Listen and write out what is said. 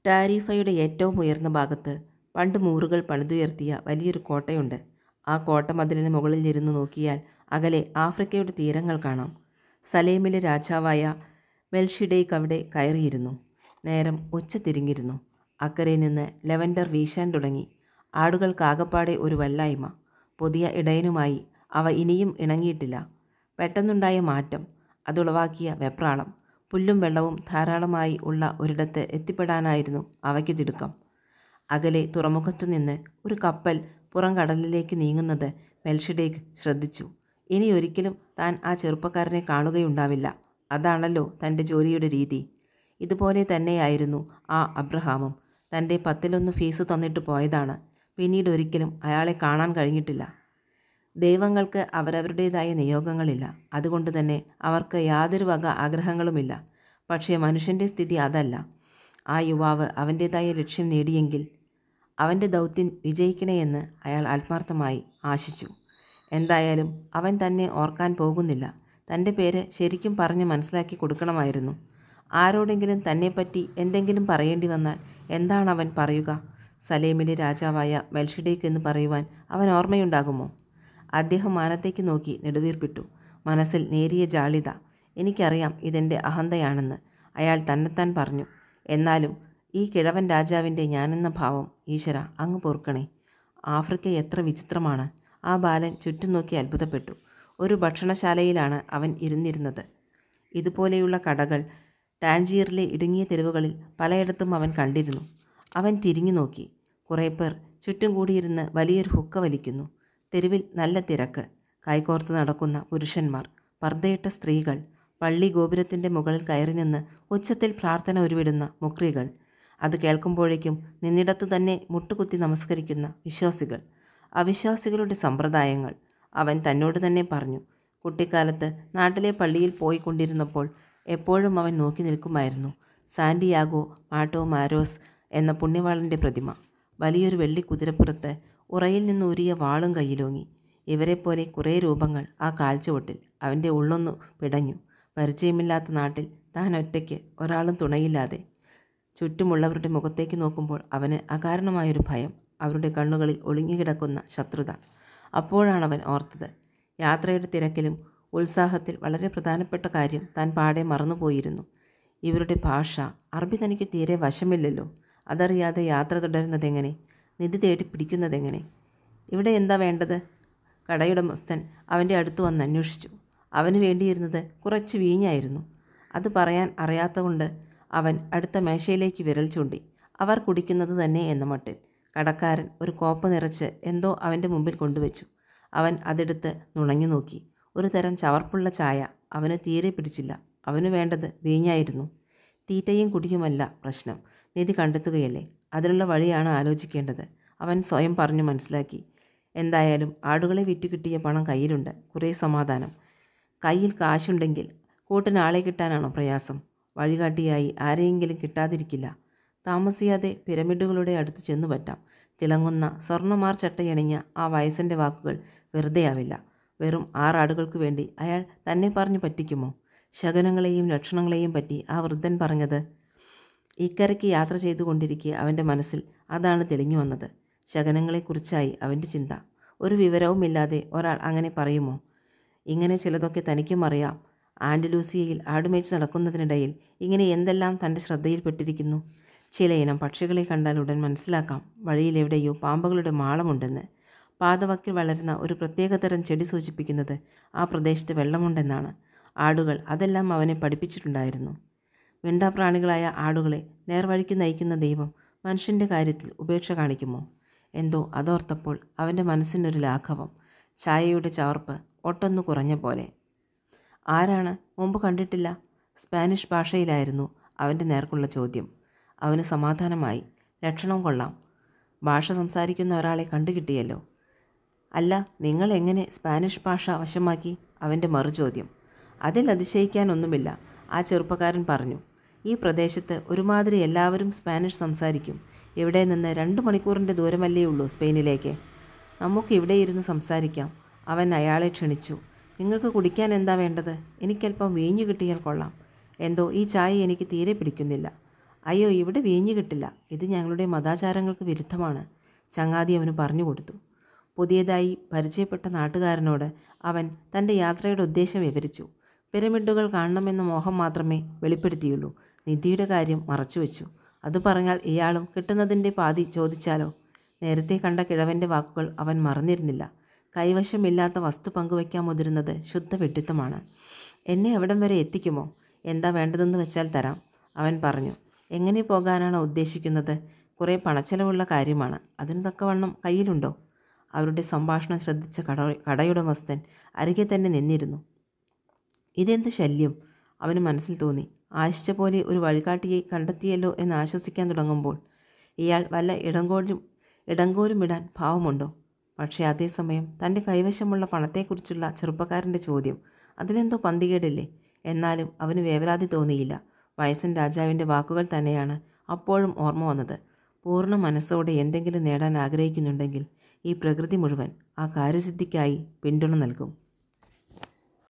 ടാരിഫയുടെ ഏറ്റവും ഉയർന്ന ഭാഗത്ത് പണ്ട് മൂറുകൾ പണിതുയർത്തിയ വലിയൊരു കോട്ടയുണ്ട് ആ കോട്ടമതിലിന് മുകളിൽ ഇരുന്ന് നോക്കിയാൽ അകലെ ആഫ്രിക്കയുടെ തീരങ്ങൾ കാണാം സലേമിലെ രാജാവായ മെൽഷിഡേക്ക് അവിടെ കയറിയിരുന്നു നേരം ഉച്ച തിരിഞ്ഞിരുന്നു അക്കരെ നിന്ന് ലെവൻഡർ വീശാൻ തുടങ്ങി ആടുകൾക്കാകപ്പാടെ ഒരു വല്ലായ്മ പുതിയ ഇടയനുമായി അവ ഇനിയും ഇണങ്ങിയിട്ടില്ല പെട്ടെന്നുണ്ടായ മാറ്റം അതുളവാക്കിയ വെപ്രാളം പുല്ലും വെള്ളവും ധാരാളമായി ഉള്ള ഒരിടത്ത് എത്തിപ്പെടാനായിരുന്നു അവയ്ക്ക് തിടുക്കം അകലെ തുറമുഖത്തു നിന്ന് ഒരു കപ്പൽ പുറം കടലിലേക്ക് നീങ്ങുന്നത് മെൽഷിഡേക്ക് ശ്രദ്ധിച്ചു ഇനി ഒരിക്കലും താൻ ആ ചെറുപ്പക്കാരനെ കാണുകയുണ്ടാവില്ല അതാണല്ലോ തൻ്റെ ജോലിയുടെ രീതി ഇതുപോലെ തന്നെയായിരുന്നു ആ അബ്രഹാമും തൻ്റെ പത്തിലൊന്ന് ഫീസ് തന്നിട്ട് പോയതാണ് പിന്നീട് ഒരിക്കലും അയാളെ കാണാൻ കഴിഞ്ഞിട്ടില്ല ദൈവങ്ങൾക്ക് അവരവരുടേതായ നിയോഗങ്ങളില്ല അതുകൊണ്ട് തന്നെ അവർക്ക് യാതൊരു വക ആഗ്രഹങ്ങളുമില്ല പക്ഷേ മനുഷ്യൻ്റെ സ്ഥിതി അതല്ല ആ യുവാവ് അവൻ്റേതായ ലക്ഷ്യം നേടിയെങ്കിൽ അവൻ്റെ ദൗത്യം വിജയിക്കണേ എന്ന് അയാൾ ആത്മാർത്ഥമായി ആശിച്ചു എന്തായാലും അവൻ തന്നെ ഓർക്കാൻ പോകുന്നില്ല തൻ്റെ പേര് ശരിക്കും പറഞ്ഞ് മനസ്സിലാക്കി കൊടുക്കണമായിരുന്നു ആരോടെങ്കിലും തന്നെപ്പറ്റി എന്തെങ്കിലും പറയേണ്ടി വന്നാൽ എന്താണ് അവൻ പറയുക സലേമിലെ രാജാവായ മെൽഷിഡേക്ക് എന്ന് പറയുവാൻ അവൻ ഓർമ്മയുണ്ടാകുമോ അദ്ദേഹം മാനത്തേക്ക് നോക്കി നെടുവീർപ്പിട്ടു മനസ്സിൽ നേരിയ ജാളിത എനിക്കറിയാം ഇതെൻ്റെ അഹന്തയാണെന്ന് അയാൾ തന്നെത്താൻ പറഞ്ഞു എന്നാലും ഈ കിഴവൻ രാജാവിൻ്റെ ഞാനെന്ന ഭാവം ഈശ്വര അങ്ങ് പൊറുക്കണേ ആഫ്രിക്ക എത്ര വിചിത്രമാണ് ആ ബാലൻ ചുറ്റും നോക്കി അത്ഭുതപ്പെട്ടു ഒരു ഭക്ഷണശാലയിലാണ് അവൻ ഇരുന്നിരുന്നത് ഇതുപോലെയുള്ള കടകൾ ടാൻജിയറിലെ ഇടുങ്ങിയ തെരുവുകളിൽ പലയിടത്തും അവൻ കണ്ടിരുന്നു അവൻ തിരിഞ്ഞു നോക്കി കുറേ പേർ ചുറ്റും കൂടിയിരുന്ന് വലിയൊരു ഹുക്ക വലിക്കുന്നു തെരുവിൽ നല്ല തിരക്ക് കൈകോർത്ത് നടക്കുന്ന പുരുഷന്മാർ പർദ്ദയിട്ട സ്ത്രീകൾ പള്ളി ഗോപുരത്തിൻ്റെ മുകളിൽ കയറി നിന്ന് ഉച്ചത്തിൽ പ്രാർത്ഥന ഉരുവിടുന്ന മുക്രികൾ അത് കേൾക്കുമ്പോഴേക്കും നിന്നിടത്തു തന്നെ മുട്ടുകുത്തി നമസ്കരിക്കുന്ന വിശ്വാസികൾ അവിശ്വാസികളുടെ സമ്പ്രദായങ്ങൾ അവൻ തന്നോട് തന്നെ പറഞ്ഞു കുട്ടിക്കാലത്ത് നാട്ടിലെ പള്ളിയിൽ പോയിക്കൊണ്ടിരുന്നപ്പോൾ എപ്പോഴും അവൻ നോക്കി നിൽക്കുമായിരുന്നു സാൻഡിയാഗോ മാട്ടോ മാരോസ് എന്ന പുണ്യവാളൻ്റെ പ്രതിമ വലിയൊരു വെള്ളി കുതിരപ്പുറത്ത് ഉറയിൽ നിന്ന് ഊരിയ വാളും കയ്യിലോങ്ങി ഇവരെപ്പോലെ കുറേ രൂപങ്ങൾ ആ കാൽച്ചുവട്ടിൽ അവൻ്റെ ഉള്ളൊന്നു പിടഞ്ഞു പരിചയമില്ലാത്ത നാട്ടിൽ താൻ ഒറ്റയ്ക്ക് ഒരാളും തുണയില്ലാതെ ചുറ്റുമുള്ളവരുടെ മുഖത്തേക്ക് നോക്കുമ്പോൾ അവന് അകാരണമായൊരു ഭയം അവരുടെ കണ്ണുകളിൽ ഒളിഞ്ഞുകിടക്കുന്ന ശത്രുത അപ്പോഴാണ് അവൻ ഓർത്തത് യാത്രയുടെ തിരക്കിലും ഉത്സാഹത്തിൽ വളരെ പ്രധാനപ്പെട്ട കാര്യം താൻ പാടെ മറന്നുപോയിരുന്നു ഇവരുടെ ഭാഷ അറബി തനിക്ക് തീരെ വശമില്ലല്ലോ അതറിയാതെ യാത്ര തുടരുന്നതെങ്ങനെ നിധി തേടി പിടിക്കുന്നതെങ്ങനെ ഇവിടെ എന്താ വേണ്ടത് കടയുടമസ്ഥൻ അവൻ്റെ അടുത്ത് വന്ന് അന്വേഷിച്ചു അവന് വേണ്ടിയിരുന്നത് കുറച്ച് വീഞ്ഞായിരുന്നു അത് പറയാൻ അറിയാത്തതുകൊണ്ട് അവൻ അടുത്ത മേശയിലേക്ക് വിരൽ ചൂണ്ടി അവർ കുടിക്കുന്നത് തന്നെ എന്ന മട്ടിൽ കടക്കാരൻ ഒരു കോപ്പ നിറച്ച് എന്തോ അവൻ്റെ മുമ്പിൽ കൊണ്ടുവച്ചു അവൻ അതെടുത്ത് നുണഞ്ഞു നോക്കി ഒരു തരം ചവർപ്പുള്ള ചായ അവന് തീരെ പിടിച്ചില്ല അവന് വേണ്ടത് വീഞ്ഞായിരുന്നു തീറ്റയും കുടിയുമല്ല പ്രശ്നം നിധി കണ്ടെത്തുകയല്ലേ അതിനുള്ള വഴിയാണ് ആലോചിക്കേണ്ടത് അവൻ സ്വയം പറഞ്ഞു മനസ്സിലാക്കി എന്തായാലും ആടുകളെ വിറ്റുകിട്ടിയ പണം കയ്യിലുണ്ട് കുറേ സമാധാനം കയ്യിൽ കാശുണ്ടെങ്കിൽ കൂട്ടിന് ആളെ കിട്ടാനാണോ പ്രയാസം വഴികാട്ടിയായി ആരെയെങ്കിലും കിട്ടാതിരിക്കില്ല താമസിയാതെ പിരമിഡുകളുടെ അടുത്ത് ചെന്നു പറ്റാം തിളങ്ങുന്ന സ്വർണ്ണമാർ ചട്ടയണിഞ്ഞ ആ വയസ്സൻ്റെ വാക്കുകൾ വെറുതെയാവില്ല വെറും ആറാടുകൾക്ക് വേണ്ടി അയാൾ തന്നെ പറഞ്ഞു പറ്റിക്കുമോ ശകനങ്ങളെയും ലക്ഷണങ്ങളെയും പറ്റി ആ വൃദ്ധൻ പറഞ്ഞത് ഇക്കരയ്ക്ക് യാത്ര ചെയ്തുകൊണ്ടിരിക്കെ അവൻ്റെ മനസ്സിൽ അതാണ് തെളിഞ്ഞു വന്നത് ശകനങ്ങളെക്കുറിച്ചായി അവൻ്റെ ചിന്ത ഒരു വിവരവുമില്ലാതെ ഒരാൾ അങ്ങനെ പറയുമോ ഇങ്ങനെ ചിലതൊക്കെ തനിക്കും അറിയാം ആൻഡലൂസിയയിൽ ആടുമേച്ച് നടക്കുന്നതിനിടയിൽ ഇങ്ങനെ എന്തെല്ലാം തൻ്റെ ശ്രദ്ധയിൽപ്പെട്ടിരിക്കുന്നു ചിലയിനം പക്ഷികളെ കണ്ടാൽ ഉടൻ മനസ്സിലാക്കാം വഴിയിലെവിടെയോ പാമ്പുകളുടെ മാളമുണ്ടെന്ന് പാതവക്കിൽ വളരുന്ന ഒരു പ്രത്യേകതരം ചെടി സൂചിപ്പിക്കുന്നത് ആ പ്രദേശത്ത് വെള്ളമുണ്ടെന്നാണ് ആടുകൾ അതെല്ലാം അവനെ പഠിപ്പിച്ചിട്ടുണ്ടായിരുന്നു മിണ്ടാപ്രാണികളായ ആടുകളെ നേർവഴിക്ക് നയിക്കുന്ന ദൈവം മനുഷ്യൻ്റെ കാര്യത്തിൽ ഉപേക്ഷ കാണിക്കുമോ എന്തോ അതോർത്തപ്പോൾ അവൻ്റെ മനസ്സിനൊരു ലാഘവം ചായയുടെ ചവർപ്പ് ഒട്ടൊന്നു കുറഞ്ഞ പോലെ ആരാണ് മുമ്പ് കണ്ടിട്ടില്ല സ്പാനിഷ് ഭാഷയിലായിരുന്നു അവൻ്റെ നേർക്കുള്ള ചോദ്യം അവന് സമാധാനമായി ലക്ഷണം കൊള്ളാം ഭാഷ സംസാരിക്കുന്ന ഒരാളെ കണ്ടുകിട്ടിയല്ലോ അല്ല നിങ്ങൾ എങ്ങനെ സ്പാനിഷ് ഭാഷ വശമാക്കി അവൻ്റെ മറുചോദ്യം അതിൽ അതിശയിക്കാനൊന്നുമില്ല ആ ചെറുപ്പക്കാരൻ പറഞ്ഞു ഈ പ്രദേശത്ത് ഒരുമാതിരി എല്ലാവരും സ്പാനിഷ് സംസാരിക്കും ഇവിടെ നിന്ന് രണ്ട് മണിക്കൂറിൻ്റെ ദൂരമല്ലേ ഉള്ളൂ സ്പെയിനിലേക്ക് നമുക്ക് ഇവിടെ ഇരുന്ന് സംസാരിക്കാം അവൻ അയാളെ ക്ഷണിച്ചു നിങ്ങൾക്ക് കുടിക്കാൻ എന്താ വേണ്ടത് എനിക്കല്പം വീഞ്ഞു കിട്ടിയാൽ കൊള്ളാം എന്തോ ഈ ചായ എനിക്ക് തീരെ പിടിക്കുന്നില്ല അയ്യോ ഇവിടെ വീഞ്ഞു കിട്ടില്ല ഇത് ഞങ്ങളുടെ മതാചാരങ്ങൾക്ക് വിരുദ്ധമാണ് ചങ്ങാതി അവന് പറഞ്ഞു കൊടുത്തു പുതിയതായി പരിചയപ്പെട്ട നാട്ടുകാരനോട് അവൻ തൻ്റെ യാത്രയുടെ ഉദ്ദേശം വിവരിച്ചു പിരമിഡുകൾ കാണണമെന്ന മോഹം മാത്രമേ വെളിപ്പെടുത്തിയുള്ളൂ നിധിയുടെ കാര്യം മറച്ചുവെച്ചു അത് പറഞ്ഞാൽ ഇയാളും കിട്ടുന്നതിൻ്റെ പാതി ചോദിച്ചാലോ നേരത്തെ കണ്ട കിഴവൻ്റെ വാക്കുകൾ അവൻ മറന്നിരുന്നില്ല കൈവശമില്ലാത്ത വസ്തു പങ്കുവയ്ക്കാൻ മുതിരുന്നത് ശുദ്ധ വെട്ടിത്തമാണ് എന്നെ അവിടം വരെ എത്തിക്കുമോ എന്താ വേണ്ടതെന്ന് വെച്ചാൽ തരാം അവൻ പറഞ്ഞു എങ്ങനെ പോകാനാണ് ഉദ്ദേശിക്കുന്നത് കുറേ പണച്ചെലവുള്ള കാര്യമാണ് അതിന് തക്കവണ്ണം കയ്യിലുണ്ടോ അവരുടെ സംഭാഷണം ശ്രദ്ധിച്ച കട കടയുടമസ്ഥൻ അരികെ തന്നെ നിന്നിരുന്നു ഇതെന്ത് ശല്യം അവന് മനസ്സിൽ തോന്നി ആശിച്ച പോലെ ഒരു വഴികാട്ടിയെ കണ്ടെത്തിയല്ലോ എന്ന് ആശ്വസിക്കാൻ തുടങ്ങുമ്പോൾ ഇയാൾ വല്ല ഇടങ്കോലും ഇടങ്കോലും ഇടാൻ ഭാവമുണ്ടോ പക്ഷേ അതേസമയം തൻ്റെ കൈവശമുള്ള പണത്തെക്കുറിച്ചുള്ള ചെറുപ്പക്കാരൻ്റെ ചോദ്യം അതിലെന്തോ പന്തികേടില്ലേ എന്നാലും അവന് വേവലാതി തോന്നിയില്ല വയസ്സൻ രാജാവിൻ്റെ വാക്കുകൾ തന്നെയാണ് അപ്പോഴും ഓർമ്മ വന്നത് പൂർണ്ണ മനസ്സോടെ എന്തെങ്കിലും നേടാൻ ആഗ്രഹിക്കുന്നുണ്ടെങ്കിൽ ഈ പ്രകൃതി മുഴുവൻ ആ കാര്യസിദ്ധിക്കായി പിന്തുണ നൽകും